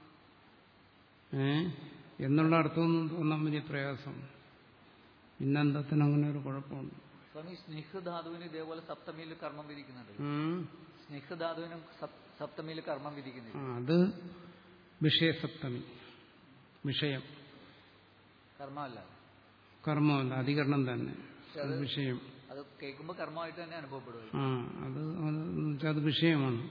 ഏ എന്നുള്ള അർത്ഥമൊന്നും തോന്നാൻ വലിയ പ്രയാസം ഇന്നെന്തത്തിന് അങ്ങനെ ഒരു കുഴപ്പമുണ്ട് സ്വാമി സ്നിഗ്ധാതുവിന് ഇതേപോലെ സപ്തമിയിൽ കർമ്മം വിധിക്കുന്നുണ്ട് ഉം. സ്നിഗ്ധാതുവിനും സപ്- സപ്തമിയിൽ കർമ്മം വിധിക്കുന്നില്ല ആ, അത് വിഷയസപ്തമി വിഷയം കർമ്മമല്ല കർമ്മമല്ല അധികരണം തന്നെ അത് വിഷയം അത് കേൾക്കുമ്പോൾ കർമ്മമായിട്ട് തന്നെ അനുഭവപ്പെടുമല്ലോ ആ അത് അത് എന്ന് വെച്ചാൽ അത് വിഷയമാണ്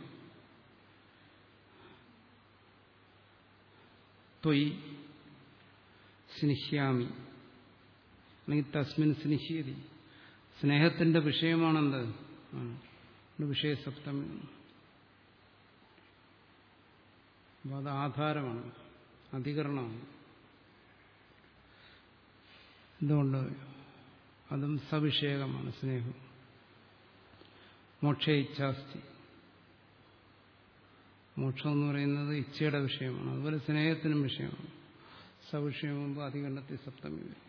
ത്വയി സ്നിഹ്യാമി അല്ലെങ്കിൽ തസ്മിൻ സ്നിഹ്യതി സ്നേഹത്തിന്റെ വിഷയമാണെന്ത് ആ, ഇത് വിഷയസപ്തമി അപ്പോൾ അത് ആധാരമാണ് അധികരണമാണ് എന്തുകൊണ്ട് അതും സവിഷേകമാണ് സ്നേഹം മോക്ഷ ഇച്ഛാസ്തി മോക്ഷം എന്ന് പറയുന്നത് ഇച്ഛയുടെ വിഷയമാണ് അതുപോലെ സ്നേഹത്തിനും വിഷയമാണ് സവിഷയമാകുമ്പോൾ അധികരണത്തിൽ സപ്തമി വരും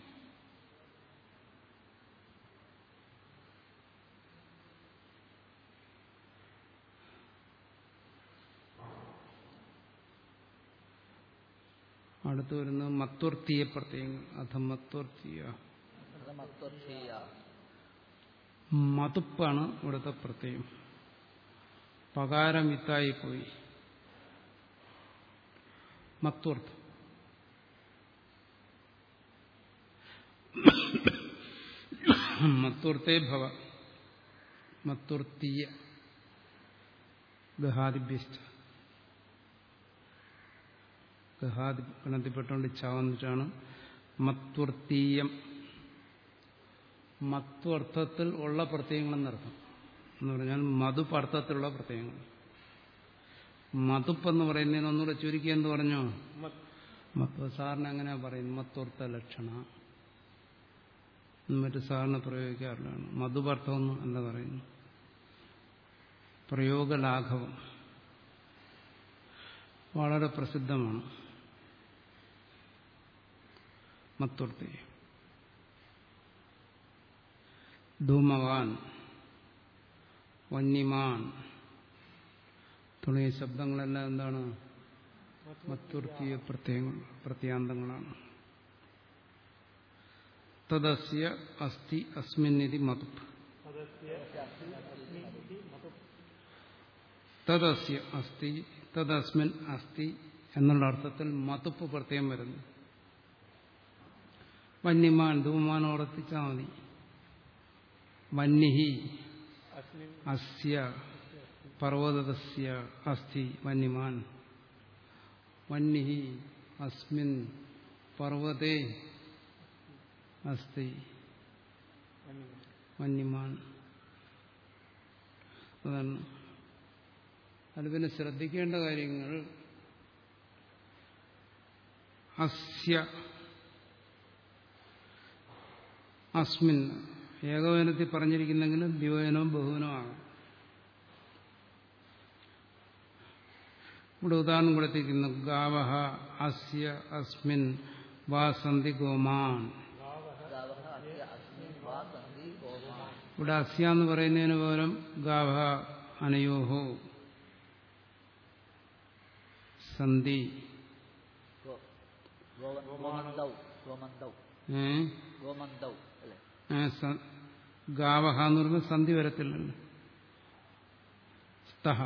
അടുത്ത് വരുന്നത് മത്വർത്തിയ പ്രത്യയങ്ങൾ അഥ മത്വർത്തിയ അത് മത്വർത്ഥീയ മതുപ്പാണ് ഇവിടുത്തെ പ്രത്യയം പകാരം വിത്തായി പോയി മത്വർത്ഥം മത്വർത്ഥേ ഭവ മത്വർത്ഥീയ ഗഹാദിഭ്യസ്ഥ ഗഹാദി ഗണത്തിൽപ്പെട്ടുകൊണ്ട് ചാവന്നിട്ടാണ് മത്വർത്ഥീയം മത്വർത്ഥത്തിൽ ഉള്ള പ്രത്യയങ്ങളെന്നർത്ഥം എന്ന് പറഞ്ഞാൽ മതുപ്പ് അർത്ഥത്തിലുള്ള പ്രത്യയങ്ങൾ മതുപ്പ് എന്ന് പറയുന്നതിന് ഒന്നുകൂടെ ചുരുക്കി എന്ന് പറഞ്ഞോ മത് മത്വ സാറിന് എങ്ങനെയാ പറയുന്നത് മത്വർത്ഥ ലക്ഷണ എന്ന് മറ്റു സാറിന് പ്രയോഗിക്കാറുള്ളതാണ് മധുപർത്ഥമെന്ന് അല്ല പറയുന്നു പ്രയോഗലാഘവം വളരെ പ്രസിദ്ധമാണ് മത്വർത്ഥി ധൂമവാൻ വന്യമാൻ തുടങ്ങിയ ശബ്ദങ്ങളെല്ലാം എന്താണ് മത്വർത്ഥീയ പ്രത്യയങ്ങൾ പ്രത്യാന്തങ്ങളാണ് തദസ്യ അസ്തി അസ്മിന്നിതി മതുപ്പ് സദസ്യ അസ്മി ഇതി മതു തദസ്യ അസ്തി തദസ്മിൻ അസ്തി എന്നുള്ള അർത്ഥത്തിൽ മതുപ്പ് പ്രത്യയം വരുന്നു വന്യമാൻ ധൂമാൻ ഉറപ്പിച്ചാൽ മതി വന്യഹി അസ്മിൻ അസ്യ പർവതസ്യ അസ്തി വന്യമാൻ വന്യഹി അസ്മിൻ പർവതേ അസ്തി വന്യമാൻ വന്യമാൻ അതാണ് അത് പിന്നെ ശ്രദ്ധിക്കേണ്ട കാര്യങ്ങൾ അസ്യ അസ്മിൻ ഏകവചനത്തിൽ പറഞ്ഞിരിക്കുന്നെങ്കിലും ദ്വിവചനവും ബഹുവനവും ആകാം ഇവിടെ ഉദാഹരണം കൊടുത്തിരിക്കുന്നു ഗാവഹ അസ്യ അസ്മിൻ വാസന്തി ഗോമാൻ ഗാവഃ അസ്യ അസ്മിൻ വാ സന്ധി ഗോമാ ഇവിടെ അസ്യ എന്ന് പറയുന്നതിന് പകരം ഗാവ അനയോഹോ സന്ധി ഗോ- ഗോവ- ഗോമന്തൗ ഗോമന്തൗ ഏ? ഗോമന്തൗ അല്ലെ ഏ, സ- ഗാവഹ എന്ന് പറയുന്നത് സന്ധി വരത്തില്ലല്ലോ സ്തഹ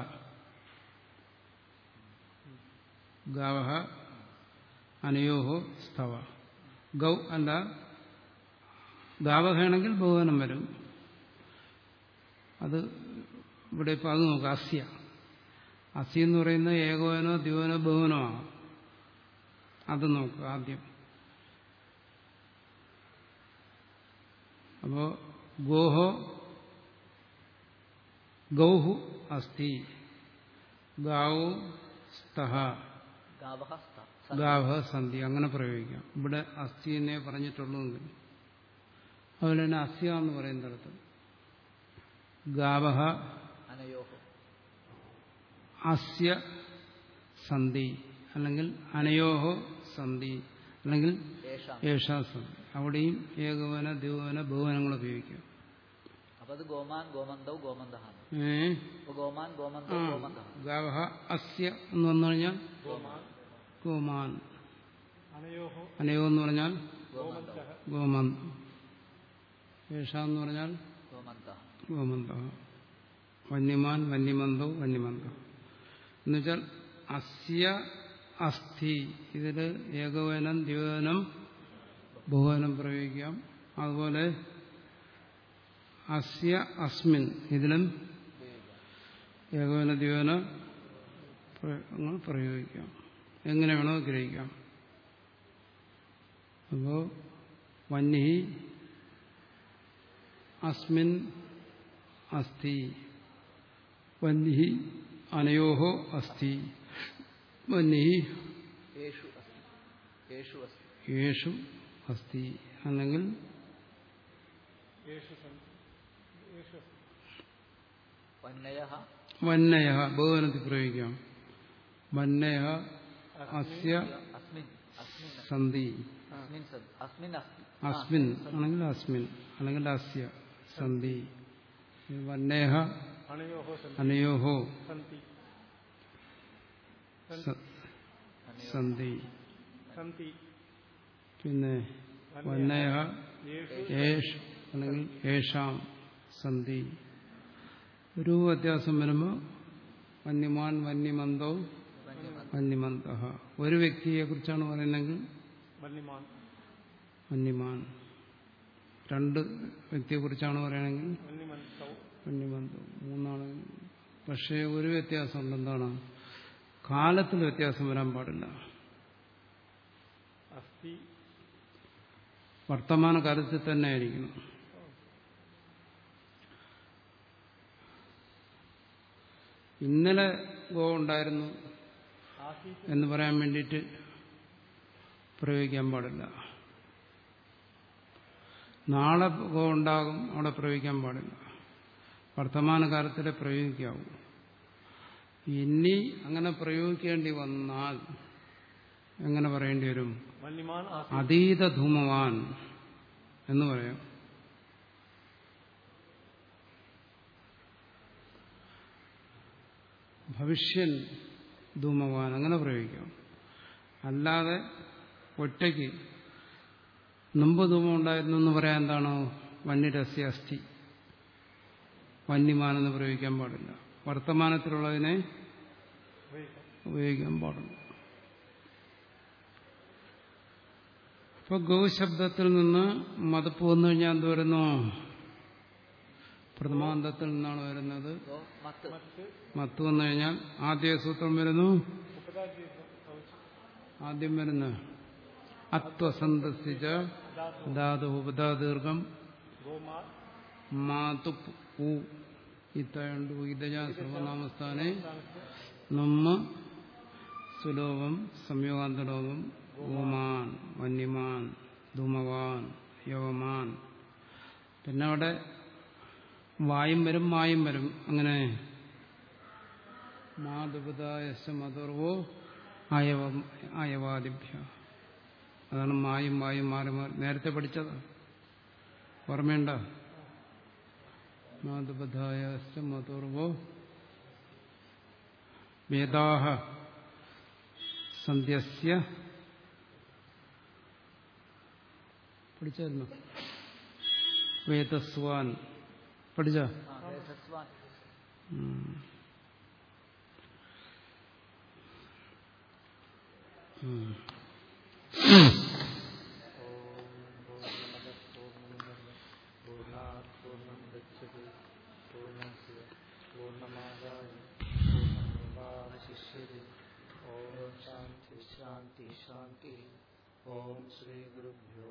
ഗാവഹ അനയോഹോ സ്തവ ഗൗ അല്ല ഗാവഹയാണെങ്കിൽ ബഹുവനം വരും അത് ഇവിടെ ഇപ്പം അത് നോക്കുക അസ്യ അസ്യ എന്ന് പറയുന്നത് ഏകോവനോ ദ്വിവനോ ബഹുവനോ ആകാം അത് നോക്കുക ആദ്യം അപ്പോ ഗോഹോ ഗൗഹു അസ്തി ഗാവോ സ്തഹ ഗാവഃ സ്ത ഗാവ സന്ധി അങ്ങനെ പ്രയോഗിക്കാം ഇവിടെ അസ്ഥി എന്നേ പറഞ്ഞിട്ടുള്ളൂവെങ്കിൽ അതുപോലെ തന്നെ അസ്യ എന്ന് പറയുന്നിടത്ത് ഗാവഹ അനയോഹോ അസ്യ സന്ധി അല്ലെങ്കിൽ അനയോഹോ സന്ധി അല്ലെങ്കിൽ യേഷാം ഏഷാ സന്ധി അവിടെയും ഏകവന ദ്വിവന ബഹുവനങ്ങൾ ഉപയോഗിക്കാം അപ്പൊ അത് ഗോമാൻ ഗോമന്തൗ ഗോമന്തഹാണ് ഏ അപ്പൊ ഗോമാൻ ഗോമന്തൗ ഗോമന്തഹ ഗാവഹ അസ്യ എന്ന് വന്നു കഴിഞ്ഞാൽ ഗോമാൻ ഗോമാൻ അനയോഹോ അനയോ എന്ന് പറഞ്ഞാൽ ഗോമന്തൗ ഗോമന്ത ഏഷ എന്ന് പറഞ്ഞാൽ ഗോമന്തഹ ഗോമന്ത വന്യമാൻ വന്യമന്തോ വന്യമന്ത എന്നുവെച്ചാൽ അസ്യ അസ്ഥി ഇതിൽ ഏകവനം ദ്വിവനം ബഹുവനം പ്രയോഗിക്കാം അതുപോലെ അസ്യ അസ്മിൻ ഇതിലും ഏകവന ദ്വിവന പ്രയോഗങ്ങൾ പ്രയോഗിക്കാം എങ്ങനെ വേണോ ഗ്രഹിക്കാം അപ്പോ വന്യഹി അസ്മിൻ അസ്ഥി വന്യഹി അനയോഹോ അസ്ഥി വന്യഹി യേഷു അസ്തി യേശു അസ്തി യേഷു അസ്തി അല്ലെങ്കിൽ യേശു സന്തി യേശു അസ്തി വന്നയ വന്നയ ബഹുവനത്തിൽ പ്രയോഗിക്കാം വന്നയ അസ്യ അസ്മിൻ അസ്മിൻ സന്ധി അസ്മിൻ സദ് അസ്മിൻ അസ്തി അസ്മിൻ ആണെങ്കിൽ അസ്മിൻ അല്ലെങ്കിൽ അസ്യ സന്ധി വന്നേഹ അണയോഹോ സന്തി അനയോഹോ സന്തി സ- സന്ധി സന്തി പിന്നെ വന്നേഹ യേശു ഏഷ് അല്ലെങ്കിൽ ഏഷാം സന്ധി ഒരു വ്യത്യാസം വരുമ്പോൾ വന്യമാൻ വന്യമന്തോ വന്യമന്ത ഒരു വ്യക്തിയെ കുറിച്ചാണ് പറയുന്നതെങ്കിൽ മല്ലിമാൻ വന്യമാൻ രണ്ട് വ്യക്തിയെ കുറിച്ചാണ് പറയുകയാണെങ്കിൽ മല്ലിമൻ സൗ വന്യമന്തം മൂന്നാണ് പക്ഷേ ഒരു വ്യത്യാസമുണ്ട് എന്താണ് കാലത്തിൽ വ്യത്യാസം വരാൻ പാടില്ല അസ്ഥി വർത്തമാന കാലത്തിൽ തന്നെ ആയിരിക്കണം ഇന്നലെ ഗോ ഉണ്ടായിരുന്നു ആസീസ് എന്ന് പറയാൻ വേണ്ടിയിട്ട് പ്രയോഗിക്കാൻ പാടില്ല നാളെ ഗോ ഉണ്ടാകും അവിടെ പ്രയോഗിക്കാൻ പാടില്ല വർത്തമാനകാലത്തിലെ പ്രയോഗിക്കാവൂ ഇനി അങ്ങനെ പ്രയോഗിക്കേണ്ടി വന്നാൽ എങ്ങനെ പറയേണ്ടി വരും മല്ലിമാൻ ആസീസ് അതീത ധൂമവാൻ എന്ന് പറയാം ഭവിഷ്യൻ ധൂമവാൻ അങ്ങനെ പ്രയോഗിക്കാം അല്ലാതെ ഒറ്റയ്ക്ക് മുമ്പ് ധൂമം ഉണ്ടായിരുന്നു എന്ന് പറയാൻ എന്താണ് വന്യരസ്യ അസ്ഥി വന്യമാനെന്ന് പ്രയോഗിക്കാൻ പാടില്ല വർത്തമാനത്തിലുള്ളതിനെ ഉപയോഗിക്കാം ഉപയോഗിക്കാൻ പാടില്ല ഇപ്പൊ ഗോശബ്ദത്തിൽ നിന്ന് മതപ്പ് വന്നു കഴിഞ്ഞാൽ എന്ത് വരുന്നു പ്രഥമാന്തത്തിൽ നിന്നാണ് വരുന്നത് ഗോ മത്ത് മറ്റ് മത്ത് വന്നു കഴിഞ്ഞാൽ ആദ്യ സൂത്രം വരുന്നു ഉപദാജി ഭവിച്ചു ആദ്യം വരുന്ന അത്വസന്തസിച്ച ധാതു ഉപദാദീർഘം ഗോമാ മാതു പൂ ഇത്തയുണ്ട് ഇതജ സർവനാമസ്ഥാനെ സ്ഥാനത്ത് നമ്മ സുലോഭം സംയോഗാന്തലോഭം ഗോമാൻ വന്യമാൻ ധൂമവാൻ യവമാൻ പിന്നെ അവിടെ വായും വരും മായും വരും അങ്ങനെ മാതുപതായശ മധുർവോ അയവം അയവാദിഭ്യ അതാണ് മായും വായും മാറി മാറി നേരത്തെ പഠിച്ചത് ഓർമ്മയുണ്ട മാതുപതായശ മധുർവോ വേദാഹ സന്ധ്യസ്യ പഠിച്ചായിരുന്നു വേദസ്വാൻ പഠിച്ച ആ വേദസ്വാൻ ശാന്തി ശാന്തി ഓം ശ്രീ ഗുരുഭ്യോ